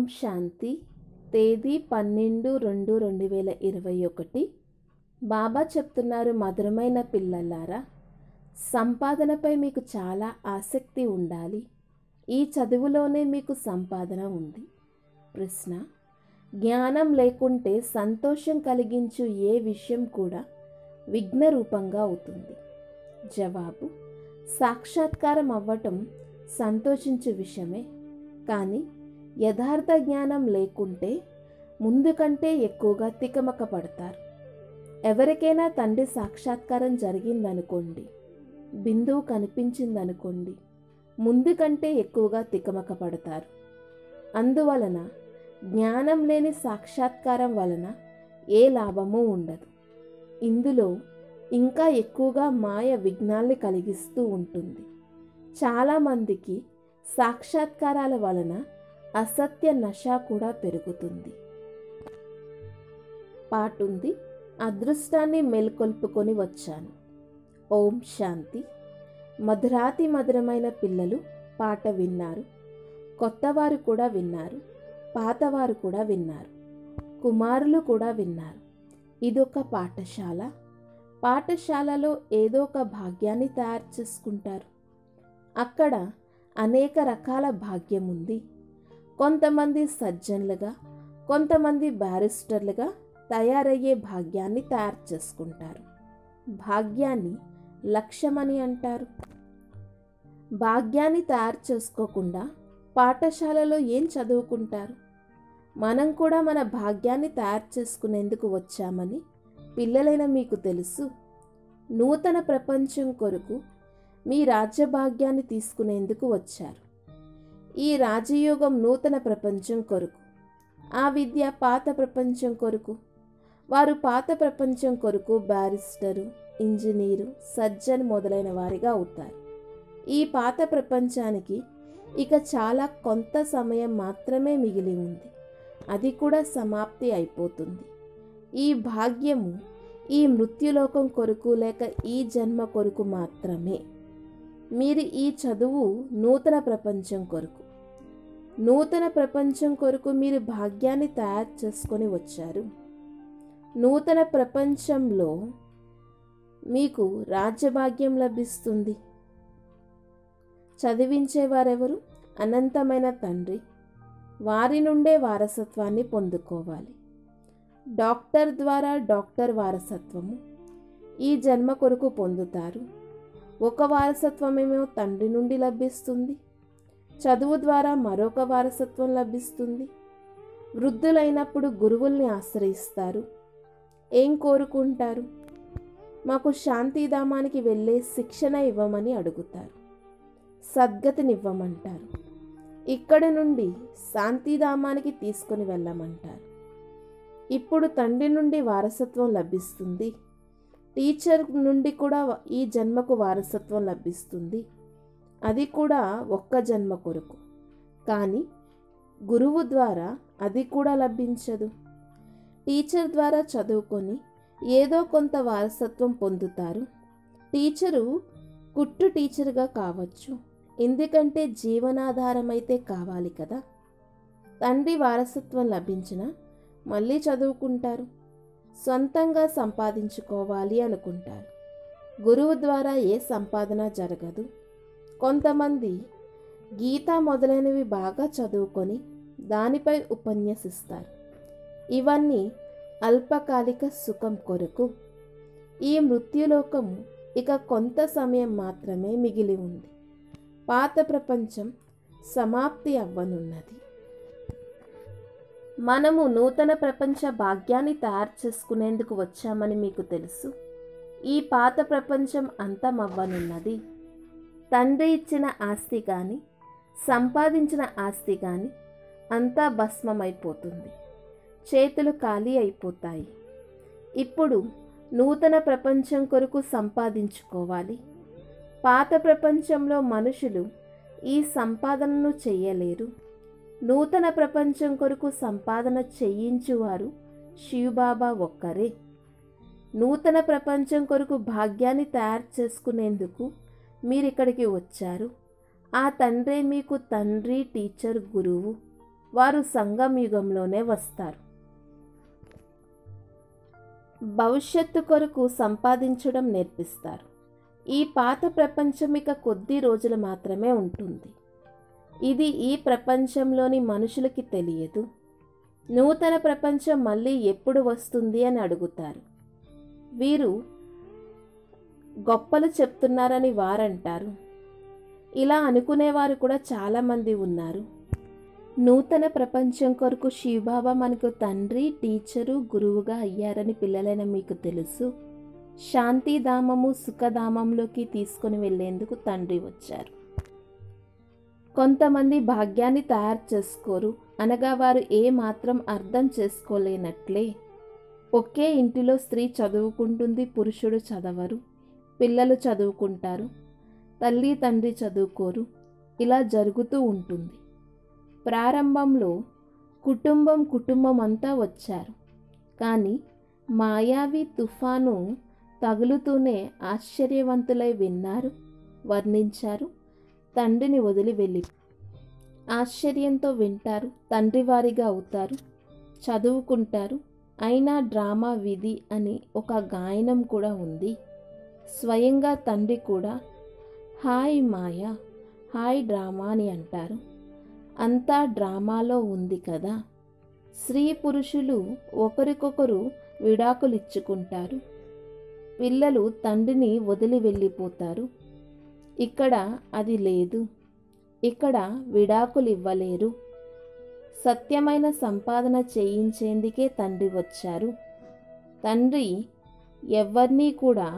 శాంతి తేదీ పన్నెండు రెండు రెండు వేల ఇరవై ఒకటి బాబా చెప్తున్నారు మధురమైన పిల్లలారా సంపాదనపై మీకు చాలా ఆసక్తి ఉండాలి ఈ చదువులోనే మీకు సంపాదన ఉంది ప్రశ్న జ్ఞానం లేకుంటే సంతోషం కలిగించు ఏ విషయం కూడా విఘ్న రూపంగా అవుతుంది జవాబు సాక్షాత్కారం అవ్వటం సంతోషించే విషయమే కానీ యథార్థ జ్ఞానం లేకుంటే ముందు కంటే ఎక్కువగా తికమక పడతారు ఎవరికైనా తండ్రి సాక్షాత్కారం జరిగిందనుకోండి బిందువు కనిపించిందనుకోండి ముందు కంటే ఎక్కువగా తికమక పడతారు అందువలన జ్ఞానం లేని సాక్షాత్కారం వలన ఏ లాభము ఉండదు ఇందులో ఇంకా ఎక్కువగా మాయ విఘ్నాల్ని కలిగిస్తూ ఉంటుంది చాలామందికి సాక్షాత్కారాల వలన అసత్య నశ కూడా పెరుగుతుంది పాటుంది అదృష్టాన్ని మేల్కొల్పుకొని వచ్చాను ఓం శాంతి మధురాతి మధురమైన పిల్లలు పాట విన్నారు కొత్తవారు కూడా విన్నారు పాతవారు కూడా విన్నారు కుమారులు కూడా విన్నారు ఇదొక పాఠశాల పాఠశాలలో ఏదో ఒక భాగ్యాన్ని తయారు చేసుకుంటారు అక్కడ అనేక రకాల భాగ్యం ఉంది కొంతమంది సజ్జన్లుగా కొంతమంది బ్యారిస్టర్లుగా తయారయ్యే భాగ్యాన్ని తయారు చేసుకుంటారు భాగ్యాన్ని లక్ష్యమని అంటారు భాగ్యాన్ని తయారు చేసుకోకుండా పాఠశాలలో ఏం చదువుకుంటారు మనం కూడా మన భాగ్యాన్ని తయారు చేసుకునేందుకు వచ్చామని పిల్లలైన మీకు తెలుసు నూతన ప్రపంచం కొరకు మీ రాజ్యభాగ్యాన్ని తీసుకునేందుకు వచ్చారు ఈ రాజయోగం నూతన ప్రపంచం కొరకు ఆ విద్య పాత ప్రపంచం కొరకు వారు పాత ప్రపంచం కొరకు బ్యారిస్టరు ఇంజనీరు సర్జన్ మొదలైన వారిగా అవుతారు ఈ పాత ప్రపంచానికి ఇక చాలా కొంత సమయం మాత్రమే మిగిలి ఉంది అది కూడా సమాప్తి అయిపోతుంది ఈ భాగ్యము ఈ మృత్యులోకం కొరకు లేక ఈ జన్మ కొరకు మాత్రమే మీరు ఈ చదువు నూతన ప్రపంచం కొరకు నూతన ప్రపంచం కొరకు మీరు భాగ్యాన్ని తయారు చేసుకొని వచ్చారు నూతన ప్రపంచంలో మీకు రాజ్యభాగ్యం లభిస్తుంది చదివించేవారెవరు అనంతమైన తండ్రి వారి నుండే వారసత్వాన్ని పొందుకోవాలి డాక్టర్ ద్వారా డాక్టర్ వారసత్వము ఈ జన్మ కొరకు పొందుతారు ఒక వారసత్వమేమో తండ్రి నుండి లభిస్తుంది చదువు ద్వారా మరొక వారసత్వం లభిస్తుంది వృద్ధులైనప్పుడు గురువుల్ని ఆశ్రయిస్తారు ఏం కోరుకుంటారు మాకు శాంతిధామానికి వెళ్ళే శిక్షణ ఇవ్వమని అడుగుతారు సద్గతినివ్వమంటారు ఇక్కడి నుండి శాంతిధామానికి తీసుకుని వెళ్ళమంటారు ఇప్పుడు తండ్రి నుండి వారసత్వం లభిస్తుంది టీచర్ నుండి కూడా ఈ జన్మకు వారసత్వం లభిస్తుంది అది కూడా ఒక్క జన్మ కొరకు కానీ గురువు ద్వారా అది కూడా లభించదు టీచర్ ద్వారా చదువుకొని ఏదో కొంత వారసత్వం పొందుతారు టీచరు కుట్టు టీచర్గా కావచ్చు ఎందుకంటే జీవనాధారం అయితే కావాలి కదా తండ్రి వారసత్వం లభించిన మళ్ళీ చదువుకుంటారు సొంతంగా సంపాదించుకోవాలి అనుకుంటారు గురువు ద్వారా ఏ సంపాదన జరగదు కొంతమంది గీత మొదలైనవి బాగా చదువుకొని దానిపై ఉపన్యసిస్తారు ఇవన్నీ అల్పకాలిక సుఖం కొరకు ఈ మృత్యులోకము ఇక కొంత సమయం మాత్రమే మిగిలి ఉంది పాత ప్రపంచం సమాప్తి అవ్వనున్నది మనము నూతన ప్రపంచ భాగ్యాన్ని తయారు చేసుకునేందుకు వచ్చామని మీకు తెలుసు ఈ పాత ప్రపంచం అంతమవ్వనున్నది తండ్రి ఇచ్చిన ఆస్తి కానీ సంపాదించిన ఆస్తి కానీ అంతా భస్మమైపోతుంది చేతులు ఖాళీ అయిపోతాయి ఇప్పుడు నూతన ప్రపంచం కొరకు సంపాదించుకోవాలి పాత ప్రపంచంలో మనుషులు ఈ సంపాదనను చెయ్యలేరు నూతన ప్రపంచం కొరకు సంపాదన చేయించువారు శివబాబా ఒక్కరే నూతన ప్రపంచం కొరకు భాగ్యాన్ని తయారు చేసుకునేందుకు మీరు ఇక్కడికి వచ్చారు ఆ తండ్రే మీకు తండ్రి టీచర్ గురువు వారు సంగం యుగంలోనే వస్తారు భవిష్యత్తు కొరకు సంపాదించడం నేర్పిస్తారు ఈ పాత ప్రపంచం ఇక కొద్ది రోజులు మాత్రమే ఉంటుంది ఇది ఈ ప్రపంచంలోని మనుషులకి తెలియదు నూతన ప్రపంచం మళ్ళీ ఎప్పుడు వస్తుంది అని అడుగుతారు వీరు గొప్పలు చెప్తున్నారని వారంటారు ఇలా అనుకునేవారు కూడా చాలామంది ఉన్నారు నూతన ప్రపంచం కొరకు శివబాబా మనకు తండ్రి టీచరు గురువుగా అయ్యారని పిల్లలైన మీకు తెలుసు శాంతిధామము సుఖధామంలోకి తీసుకుని వెళ్ళేందుకు తండ్రి వచ్చారు కొంతమంది భాగ్యాన్ని తయారు చేసుకోరు అనగా వారు ఏ మాత్రం అర్థం చేసుకోలేనట్లే ఒకే ఇంటిలో స్త్రీ చదువుకుంటుంది పురుషుడు చదవరు పిల్లలు చదువుకుంటారు తల్లి తండ్రి చదువుకోరు ఇలా జరుగుతూ ఉంటుంది ప్రారంభంలో కుటుంబం కుటుంబం అంతా వచ్చారు కానీ మాయావి తుఫాను తగులుతూనే ఆశ్చర్యవంతులై విన్నారు వర్ణించారు తండ్రిని వదిలి వెళ్ళి ఆశ్చర్యంతో వింటారు తండ్రి వారిగా అవుతారు చదువుకుంటారు అయినా డ్రామా విధి అని ఒక గాయనం కూడా ఉంది స్వయంగా తండ్రి కూడా హాయ్ మాయా హాయ్ డ్రామా అని అంటారు అంతా డ్రామాలో ఉంది కదా స్త్రీ పురుషులు ఒకరికొకరు విడాకులు ఇచ్చుకుంటారు పిల్లలు తండ్రిని వదిలి వెళ్ళిపోతారు ఇక్కడ అది లేదు ఇక్కడ విడాకులు ఇవ్వలేరు సత్యమైన సంపాదన చేయించేందుకే తండ్రి వచ్చారు తండ్రి ఎవరినీ కూడా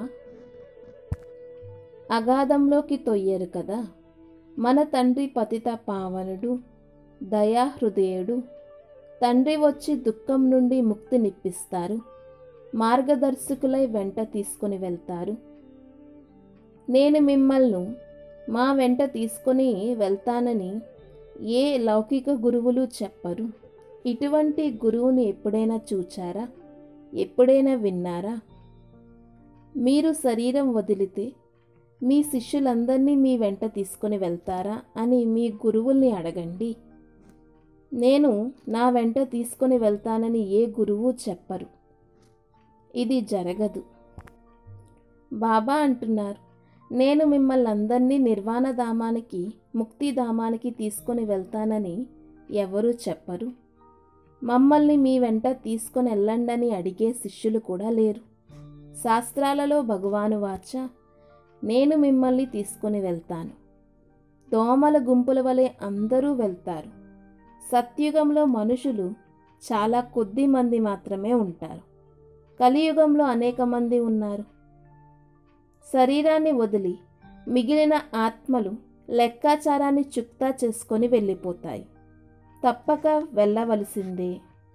అగాధంలోకి తొయ్యరు కదా మన తండ్రి పతిత పావనుడు దయాహృదయుడు తండ్రి వచ్చి దుఃఖం నుండి ముక్తినిప్పిస్తారు మార్గదర్శకులై వెంట తీసుకుని వెళ్తారు నేను మిమ్మల్ని మా వెంట తీసుకొని వెళ్తానని ఏ లౌకిక గురువులు చెప్పరు ఇటువంటి గురువుని ఎప్పుడైనా చూచారా ఎప్పుడైనా విన్నారా మీరు శరీరం వదిలితే మీ శిష్యులందరినీ మీ వెంట తీసుకొని వెళ్తారా అని మీ గురువుల్ని అడగండి నేను నా వెంట తీసుకొని వెళ్తానని ఏ గురువు చెప్పరు ఇది జరగదు బాబా అంటున్నారు నేను మిమ్మల్ని అందరినీ నిర్వాణధామానికి ముక్తిధామానికి తీసుకొని వెళ్తానని ఎవరూ చెప్పరు మమ్మల్ని మీ వెంట తీసుకొని వెళ్ళండని అడిగే శిష్యులు కూడా లేరు శాస్త్రాలలో భగవాను వాచ నేను మిమ్మల్ని తీసుకొని వెళ్తాను దోమల గుంపుల వలె అందరూ వెళ్తారు సత్యుగంలో మనుషులు చాలా కొద్ది మంది మాత్రమే ఉంటారు కలియుగంలో అనేక మంది ఉన్నారు శరీరాన్ని వదిలి మిగిలిన ఆత్మలు లెక్కాచారాన్ని చుక్తా చేసుకొని వెళ్ళిపోతాయి తప్పక వెళ్ళవలసిందే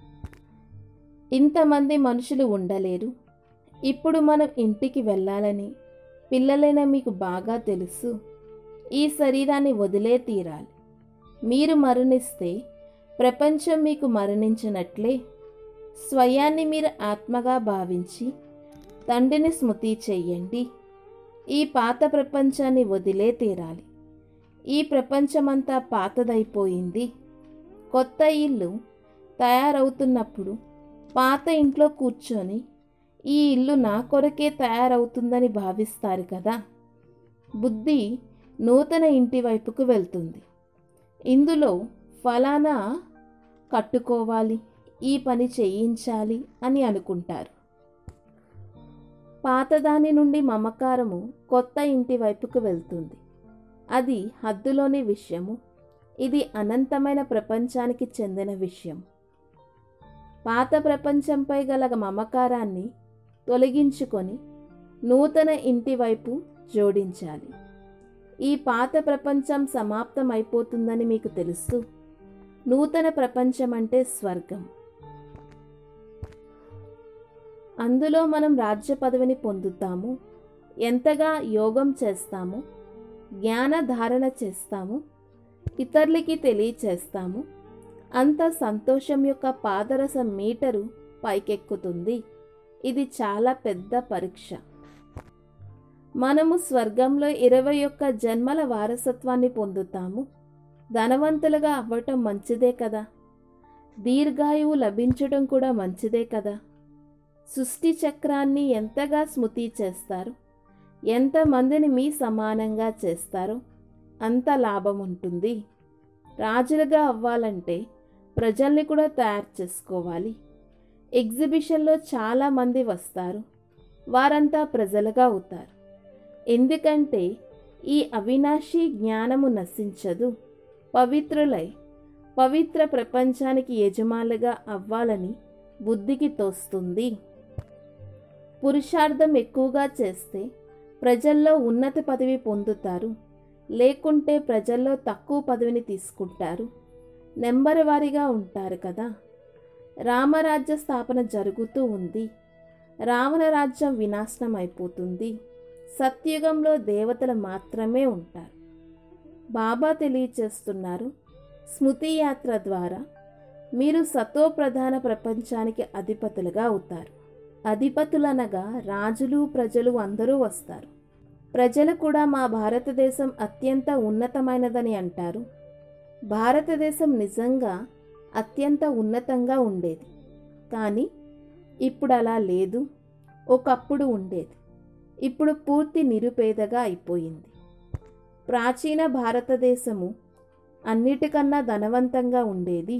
ఇంతమంది మనుషులు ఉండలేరు ఇప్పుడు మనం ఇంటికి వెళ్ళాలని పిల్లలైన మీకు బాగా తెలుసు ఈ శరీరాన్ని వదిలే తీరాలి మీరు మరణిస్తే ప్రపంచం మీకు మరణించినట్లే స్వయాన్ని మీరు ఆత్మగా భావించి తండ్రిని స్మృతి చెయ్యండి ఈ పాత ప్రపంచాన్ని వదిలే తీరాలి ఈ ప్రపంచమంతా పాతదైపోయింది కొత్త ఇల్లు తయారవుతున్నప్పుడు పాత ఇంట్లో కూర్చొని ఈ ఇల్లు నా కొరకే తయారవుతుందని భావిస్తారు కదా బుద్ధి నూతన ఇంటి వైపుకు వెళ్తుంది ఇందులో ఫలానా కట్టుకోవాలి ఈ పని చేయించాలి అని అనుకుంటారు పాతదాని నుండి మమకారము కొత్త ఇంటి వైపుకు వెళ్తుంది అది హద్దులోని విషయము ఇది అనంతమైన ప్రపంచానికి చెందిన విషయం పాత ప్రపంచంపై గల మమకారాన్ని తొలగించుకొని నూతన ఇంటి వైపు జోడించాలి ఈ పాత ప్రపంచం సమాప్తం అయిపోతుందని మీకు తెలుసు నూతన ప్రపంచం అంటే స్వర్గం అందులో మనం రాజ్య పదవిని పొందుతాము ఎంతగా యోగం చేస్తాము జ్ఞాన ధారణ చేస్తాము ఇతరులకి తెలియచేస్తాము అంత సంతోషం యొక్క పాదరస మీటరు పైకెక్కుతుంది ఇది చాలా పెద్ద పరీక్ష మనము స్వర్గంలో ఇరవై ఒక్క జన్మల వారసత్వాన్ని పొందుతాము ధనవంతులుగా అవ్వటం మంచిదే కదా దీర్ఘాయువు లభించడం కూడా మంచిదే కదా సృష్టి చక్రాన్ని ఎంతగా స్మృతి చేస్తారు ఎంతమందిని మీ సమానంగా చేస్తారో అంత లాభం ఉంటుంది రాజులుగా అవ్వాలంటే ప్రజల్ని కూడా తయారు చేసుకోవాలి ఎగ్జిబిషన్లో చాలామంది వస్తారు వారంతా ప్రజలుగా అవుతారు ఎందుకంటే ఈ అవినాశి జ్ఞానము నశించదు పవిత్రులై పవిత్ర ప్రపంచానికి యజమానులుగా అవ్వాలని బుద్ధికి తోస్తుంది పురుషార్థం ఎక్కువగా చేస్తే ప్రజల్లో ఉన్నత పదవి పొందుతారు లేకుంటే ప్రజల్లో తక్కువ పదవిని తీసుకుంటారు నెంబర్ వారీగా ఉంటారు కదా రామరాజ్య స్థాపన జరుగుతూ ఉంది రావణ రాజ్యం వినాశనం అయిపోతుంది సత్యుగంలో దేవతలు మాత్రమే ఉంటారు బాబా తెలియచేస్తున్నారు స్మృతి యాత్ర ద్వారా మీరు సతో ప్రధాన ప్రపంచానికి అధిపతులుగా అవుతారు అధిపతులనగా రాజులు ప్రజలు అందరూ వస్తారు ప్రజలు కూడా మా భారతదేశం అత్యంత ఉన్నతమైనదని అంటారు భారతదేశం నిజంగా అత్యంత ఉన్నతంగా ఉండేది కానీ ఇప్పుడు అలా లేదు ఒకప్పుడు ఉండేది ఇప్పుడు పూర్తి నిరుపేదగా అయిపోయింది ప్రాచీన భారతదేశము అన్నిటికన్నా ధనవంతంగా ఉండేది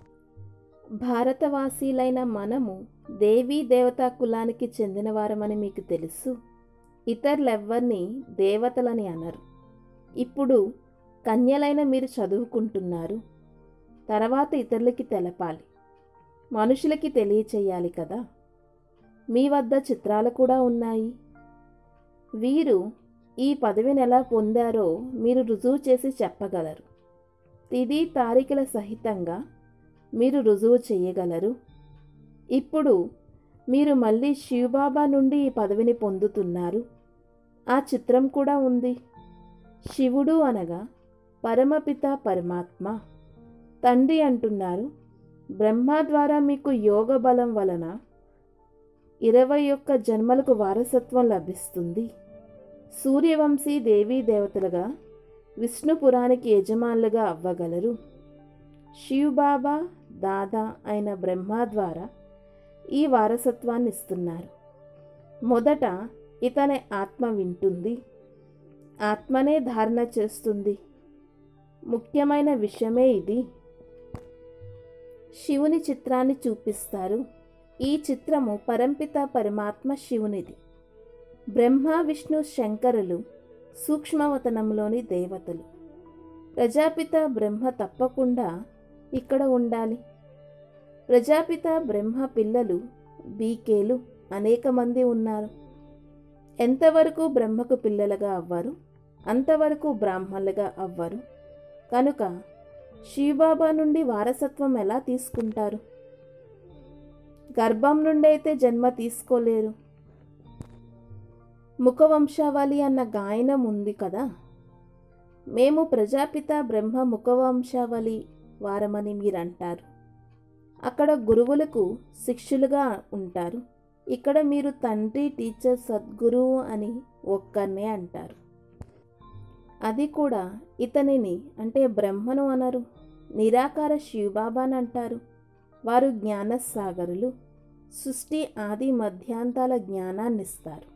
భారతవాసీలైన మనము దేవీ దేవతా కులానికి చెందినవారమని మీకు తెలుసు ఇతరులెవ్వరిని దేవతలని అనరు ఇప్పుడు కన్యలైన మీరు చదువుకుంటున్నారు తర్వాత ఇతరులకి తెలపాలి మనుషులకి తెలియచేయాలి కదా మీ వద్ద చిత్రాలు కూడా ఉన్నాయి వీరు ఈ పదవిని ఎలా పొందారో మీరు రుజువు చేసి చెప్పగలరు తిది తారీఖుల సహితంగా మీరు రుజువు చేయగలరు ఇప్పుడు మీరు మళ్ళీ శివబాబా నుండి ఈ పదవిని పొందుతున్నారు ఆ చిత్రం కూడా ఉంది శివుడు అనగా పరమపిత పరమాత్మ తండ్రి అంటున్నారు బ్రహ్మ ద్వారా మీకు యోగ బలం వలన ఇరవై ఒక్క జన్మలకు వారసత్వం లభిస్తుంది సూర్యవంశీ దేవీ దేవతలుగా విష్ణుపురానికి యజమానులుగా అవ్వగలరు శివబాబా దాదా అయిన బ్రహ్మ ద్వారా ఈ వారసత్వాన్ని ఇస్తున్నారు మొదట ఇతని ఆత్మ వింటుంది ఆత్మనే ధారణ చేస్తుంది ముఖ్యమైన విషయమే ఇది శివుని చిత్రాన్ని చూపిస్తారు ఈ చిత్రము పరంపిత పరమాత్మ శివునిది బ్రహ్మ విష్ణు శంకరులు సూక్ష్మవతనంలోని దేవతలు ప్రజాపిత బ్రహ్మ తప్పకుండా ఇక్కడ ఉండాలి ప్రజాపిత బ్రహ్మ పిల్లలు బీకేలు అనేక మంది ఉన్నారు ఎంతవరకు బ్రహ్మకు పిల్లలుగా అవ్వరు అంతవరకు బ్రాహ్మణులుగా అవ్వరు కనుక శివబాబా నుండి వారసత్వం ఎలా తీసుకుంటారు గర్భం నుండి అయితే జన్మ తీసుకోలేరు ముఖవంశావళి అన్న గాయనం ఉంది కదా మేము ప్రజాపిత బ్రహ్మ ముఖవంశావళి వారమని మీరు అంటారు అక్కడ గురువులకు శిష్యులుగా ఉంటారు ఇక్కడ మీరు తండ్రి టీచర్ సద్గురువు అని ఒక్కరినే అంటారు అది కూడా ఇతనిని అంటే బ్రహ్మను అనరు నిరాకార శివబాబాని అంటారు వారు జ్ఞానసాగరులు సృష్టి ఆది మధ్యాంతాల జ్ఞానాన్ని ఇస్తారు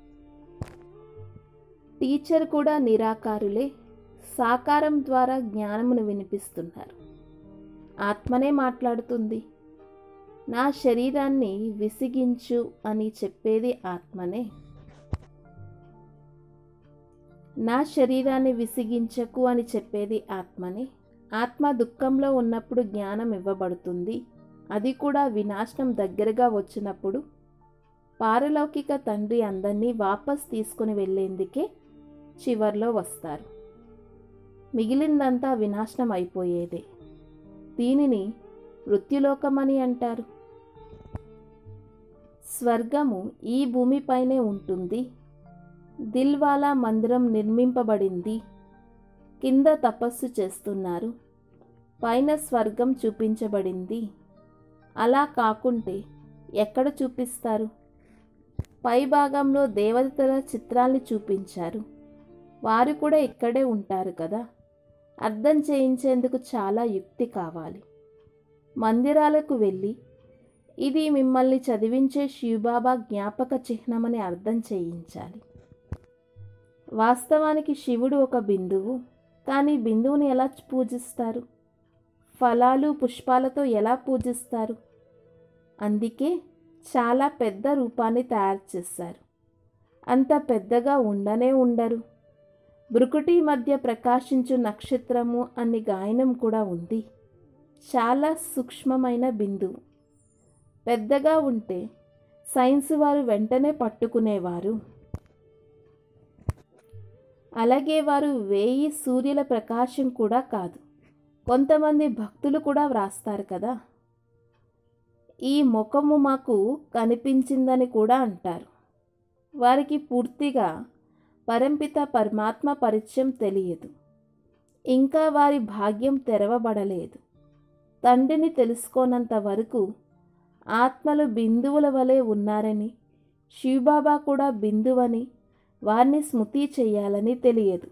టీచర్ కూడా నిరాకారులే సాకారం ద్వారా జ్ఞానమును వినిపిస్తున్నారు ఆత్మనే మాట్లాడుతుంది నా శరీరాన్ని విసిగించు అని చెప్పేది ఆత్మనే నా శరీరాన్ని విసిగించకు అని చెప్పేది ఆత్మనే ఆత్మ దుఃఖంలో ఉన్నప్పుడు జ్ఞానం ఇవ్వబడుతుంది అది కూడా వినాశనం దగ్గరగా వచ్చినప్పుడు పారలౌకిక తండ్రి అందరినీ వాపస్ తీసుకుని వెళ్ళేందుకే చివర్లో వస్తారు మిగిలిందంతా వినాశనం అయిపోయేదే దీనిని మృత్యులోకమని అంటారు స్వర్గము ఈ భూమిపైనే ఉంటుంది దిల్వాలా మందిరం నిర్మింపబడింది కింద తపస్సు చేస్తున్నారు పైన స్వర్గం చూపించబడింది అలా కాకుంటే ఎక్కడ చూపిస్తారు పై భాగంలో దేవతల చిత్రాల్ని చూపించారు వారు కూడా ఇక్కడే ఉంటారు కదా అర్థం చేయించేందుకు చాలా యుక్తి కావాలి మందిరాలకు వెళ్ళి ఇది మిమ్మల్ని చదివించే శివబాబా జ్ఞాపక చిహ్నమని అర్థం చేయించాలి వాస్తవానికి శివుడు ఒక బిందువు కానీ బిందువుని ఎలా పూజిస్తారు ఫలాలు పుష్పాలతో ఎలా పూజిస్తారు అందుకే చాలా పెద్ద రూపాన్ని తయారు చేశారు అంత పెద్దగా ఉండనే ఉండరు బ్రుకుటి మధ్య ప్రకాశించు నక్షత్రము అన్ని గాయనం కూడా ఉంది చాలా సూక్ష్మమైన బిందువు పెద్దగా ఉంటే సైన్స్ వారు వెంటనే పట్టుకునేవారు అలాగే వారు వేయి సూర్యుల ప్రకాశం కూడా కాదు కొంతమంది భక్తులు కూడా వ్రాస్తారు కదా ఈ ముఖము మాకు కనిపించిందని కూడా అంటారు వారికి పూర్తిగా పరంపిత పరమాత్మ పరిచయం తెలియదు ఇంకా వారి భాగ్యం తెరవబడలేదు తండ్రిని తెలుసుకోనంత వరకు ఆత్మలు బిందువుల వలె ఉన్నారని శివబాబా కూడా బిందువని వారిని స్మృతి చేయాలని తెలియదు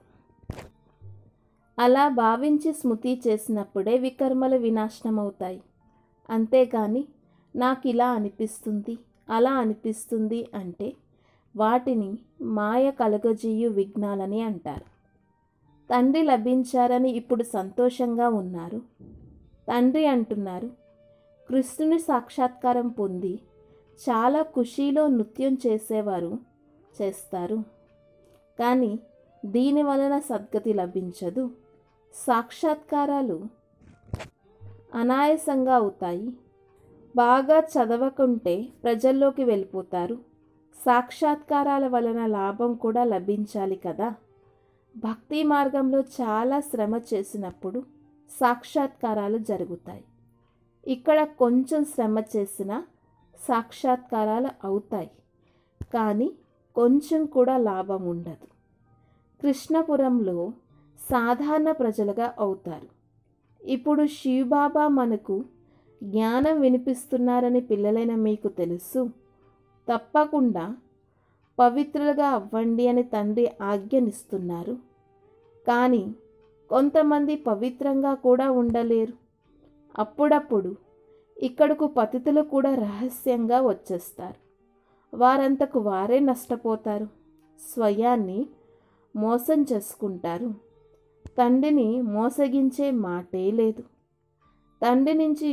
అలా భావించి స్మృతి చేసినప్పుడే వికర్మలు వినాశనమవుతాయి అంతేకాని నాకు ఇలా అనిపిస్తుంది అలా అనిపిస్తుంది అంటే వాటిని మాయ కలగజేయు విఘ్నాలని అంటారు తండ్రి లభించారని ఇప్పుడు సంతోషంగా ఉన్నారు తండ్రి అంటున్నారు కృష్ణుని సాక్షాత్కారం పొంది చాలా ఖుషీలో నృత్యం చేసేవారు చేస్తారు కానీ దీని వలన సద్గతి లభించదు సాక్షాత్కారాలు అనాయాసంగా అవుతాయి బాగా చదవకుంటే ప్రజల్లోకి వెళ్ళిపోతారు సాక్షాత్కారాల వలన లాభం కూడా లభించాలి కదా భక్తి మార్గంలో చాలా శ్రమ చేసినప్పుడు సాక్షాత్కారాలు జరుగుతాయి ఇక్కడ కొంచెం శ్రమ చేసిన సాక్షాత్కారాలు అవుతాయి కానీ కొంచెం కూడా లాభం ఉండదు కృష్ణపురంలో సాధారణ ప్రజలుగా అవుతారు ఇప్పుడు శివబాబా మనకు జ్ఞానం వినిపిస్తున్నారని పిల్లలైన మీకు తెలుసు తప్పకుండా పవిత్రులుగా అవ్వండి అని తండ్రి ఆజ్ఞనిస్తున్నారు కానీ కొంతమంది పవిత్రంగా కూడా ఉండలేరు అప్పుడప్పుడు ఇక్కడకు పతితులు కూడా రహస్యంగా వచ్చేస్తారు వారంతకు వారే నష్టపోతారు స్వయాన్ని మోసం చేసుకుంటారు తండ్రిని మోసగించే మాటే లేదు తండ్రి నుంచి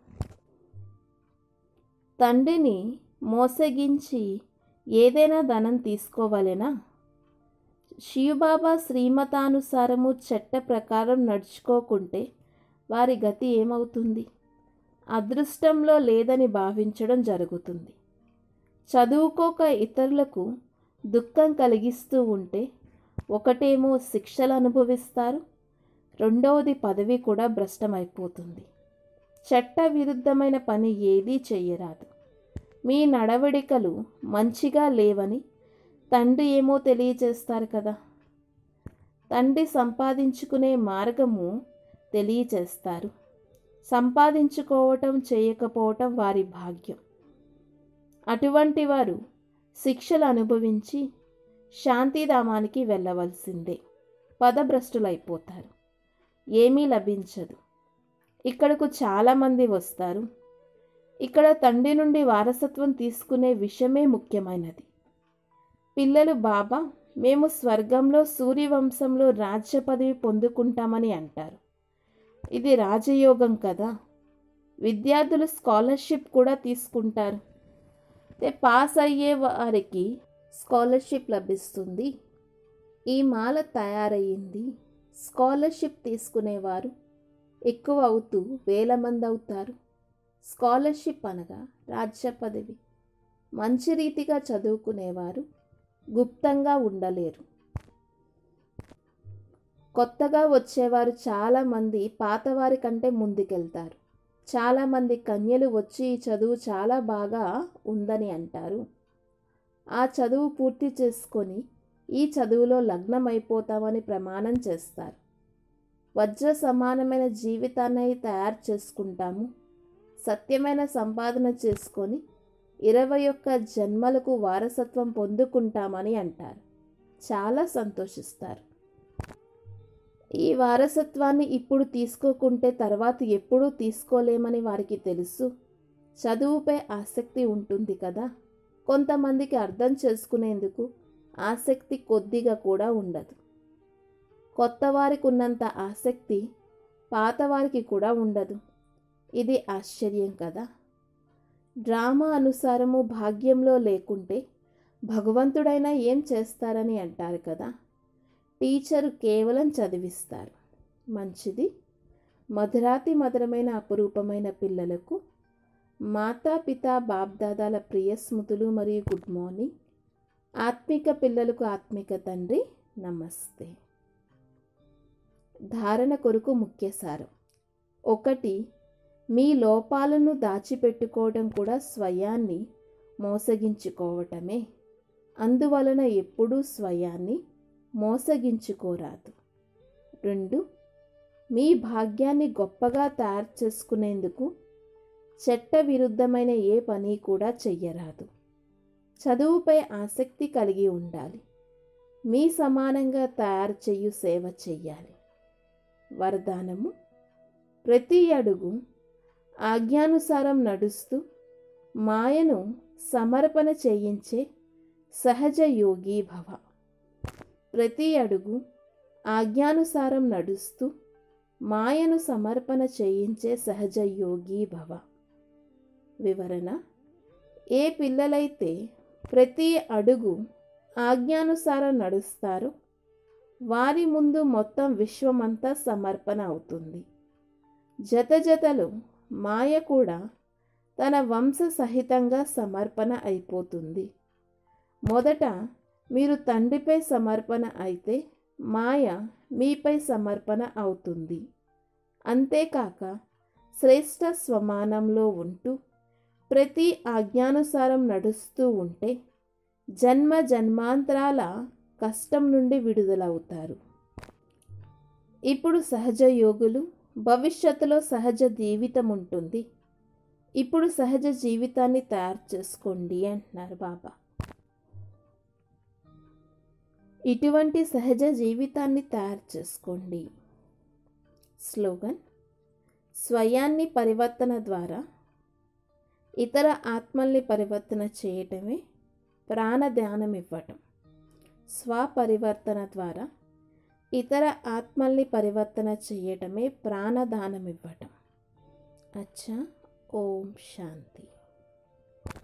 తండ్రిని మోసగించి ఏదైనా ధనం తీసుకోవాలనా శివబాబా శ్రీమతానుసారము చట్ట ప్రకారం నడుచుకోకుంటే వారి గతి ఏమవుతుంది అదృష్టంలో లేదని భావించడం జరుగుతుంది చదువుకోక ఇతరులకు దుఃఖం కలిగిస్తూ ఉంటే ఒకటేమో శిక్షలు అనుభవిస్తారు రెండవది పదవి కూడా భ్రష్టమైపోతుంది చట్ట విరుద్ధమైన పని ఏదీ చెయ్యరాదు మీ నడవడికలు మంచిగా లేవని తండ్రి ఏమో తెలియచేస్తారు కదా తండ్రి సంపాదించుకునే మార్గము తెలియచేస్తారు సంపాదించుకోవటం చేయకపోవటం వారి భాగ్యం అటువంటి వారు శిక్షలు అనుభవించి శాంతిధామానికి వెళ్ళవలసిందే పదభ్రష్టులైపోతారు ఏమీ లభించదు ఇక్కడకు చాలామంది వస్తారు ఇక్కడ తండ్రి నుండి వారసత్వం తీసుకునే విషయమే ముఖ్యమైనది పిల్లలు బాబా మేము స్వర్గంలో సూర్యవంశంలో రాజ్య పదవి పొందుకుంటామని అంటారు ఇది రాజయోగం కదా విద్యార్థులు స్కాలర్షిప్ కూడా తీసుకుంటారు అయితే పాస్ అయ్యే వారికి స్కాలర్షిప్ లభిస్తుంది ఈ మాల తయారయ్యింది స్కాలర్షిప్ తీసుకునేవారు ఎక్కువ అవుతూ వేల మంది అవుతారు స్కాలర్షిప్ అనగా రాజ్య పదవి మంచి రీతిగా చదువుకునేవారు గుప్తంగా ఉండలేరు కొత్తగా వచ్చేవారు చాలామంది పాతవారి కంటే ముందుకెళ్తారు చాలామంది కన్యలు వచ్చి ఈ చదువు చాలా బాగా ఉందని అంటారు ఆ చదువు పూర్తి చేసుకొని ఈ చదువులో లగ్నమైపోతామని ప్రమాణం చేస్తారు వజ్ర సమానమైన జీవితాన్ని తయారు చేసుకుంటాము సత్యమైన సంపాదన చేసుకొని ఇరవై ఒక్క జన్మలకు వారసత్వం పొందుకుంటామని అంటారు చాలా సంతోషిస్తారు ఈ వారసత్వాన్ని ఇప్పుడు తీసుకోకుంటే తర్వాత ఎప్పుడూ తీసుకోలేమని వారికి తెలుసు చదువుపై ఆసక్తి ఉంటుంది కదా కొంతమందికి అర్థం చేసుకునేందుకు ఆసక్తి కొద్దిగా కూడా ఉండదు కొత్త వారికి ఉన్నంత ఆసక్తి పాతవారికి కూడా ఉండదు ఇది ఆశ్చర్యం కదా డ్రామా అనుసారము భాగ్యంలో లేకుంటే భగవంతుడైనా ఏం చేస్తారని అంటారు కదా టీచరు కేవలం చదివిస్తారు మంచిది మధురాతి మధురమైన అపురూపమైన పిల్లలకు మాతాపిత బాప్దాదాల ప్రియ స్మృతులు మరియు గుడ్ మార్నింగ్ ఆత్మిక పిల్లలకు ఆత్మిక తండ్రి నమస్తే ధారణ కొరకు ముఖ్య సారం ఒకటి మీ లోపాలను దాచిపెట్టుకోవడం కూడా స్వయాన్ని మోసగించుకోవటమే అందువలన ఎప్పుడూ స్వయాన్ని మోసగించుకోరాదు రెండు మీ భాగ్యాన్ని గొప్పగా తయారు చేసుకునేందుకు చట్ట విరుద్ధమైన ఏ పని కూడా చెయ్యరాదు చదువుపై ఆసక్తి కలిగి ఉండాలి మీ సమానంగా తయారు చేయు సేవ చెయ్యాలి వరదానము ప్రతి అడుగు ఆజ్ఞానుసారం నడుస్తూ మాయను సమర్పణ చేయించే సహజ యోగి భవ ప్రతి అడుగు ఆజ్ఞానుసారం నడుస్తూ మాయను సమర్పణ చేయించే సహజ యోగి భవ వివరణ ఏ పిల్లలైతే ప్రతి అడుగు ఆజ్ఞానుసారం నడుస్తారో వారి ముందు మొత్తం విశ్వమంతా సమర్పణ అవుతుంది జత జతలు మాయ కూడా తన వంశ సహితంగా సమర్పణ అయిపోతుంది మొదట మీరు తండ్రిపై సమర్పణ అయితే మాయ మీపై సమర్పణ అవుతుంది అంతేకాక శ్రేష్ట స్వమానంలో ఉంటూ ప్రతి ఆజ్ఞానుసారం నడుస్తూ ఉంటే జన్మ జన్మాంతరాల కష్టం నుండి విడుదలవుతారు ఇప్పుడు సహజ యోగులు భవిష్యత్తులో సహజ జీవితం ఉంటుంది ఇప్పుడు సహజ జీవితాన్ని తయారు చేసుకోండి అంటున్నారు బాబా ఇటువంటి సహజ జీవితాన్ని తయారు చేసుకోండి స్లోగన్ స్వయాన్ని పరివర్తన ద్వారా ఇతర ఆత్మల్ని పరివర్తన చేయటమే ప్రాణధ్యానం ఇవ్వటం స్వపరివర్తన ద్వారా ఇతర ఆత్మల్ని పరివర్తన చేయటమే ప్రాణదానం ఇవ్వటం అచ్చా ఓం శాంతి